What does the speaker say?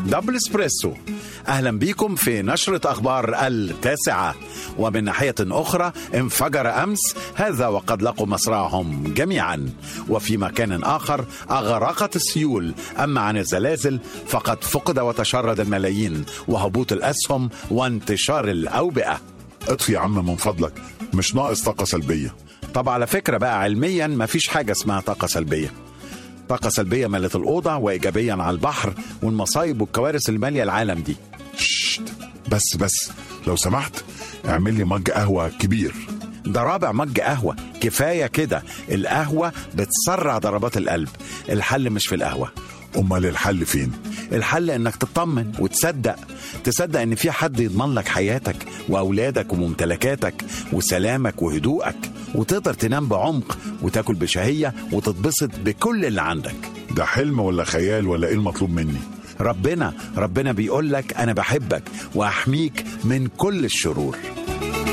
دبل اسبريسو اهلا بيكم في نشرة اخبار التاسعة ومن ناحية اخرى انفجر امس هذا وقد لقوا مصرعهم جميعا وفي مكان اخر اغرقت السيول اما عن الزلازل فقد فقد وتشرد الملايين وهبوط الاسهم وانتشار الاوبئة اطفي يا عم من فضلك مش ناقص طاقة سلبية طب على فكرة بقى علميا مفيش حاجة اسمها طاقة سلبية طاقة سلبية مالت الأوضة وإيجابيا على البحر والمصايب والكوارث اللي مالية العالم دي شت بس بس لو سمحت اعمل لي مج قهوة كبير ده رابع مج قهوة كفاية كده القهوة بتسرع ضربات القلب الحل مش في القهوة امال الحل فين الحل انك تطمن وتصدق تصدق ان في حد يضمن لك حياتك واولادك وممتلكاتك وسلامك وهدوءك وتقدر تنام بعمق وتاكل بشهية وتتبسط بكل اللي عندك ده حلم ولا خيال ولا ايه المطلوب مني ربنا ربنا بيقول لك انا بحبك واحميك من كل الشرور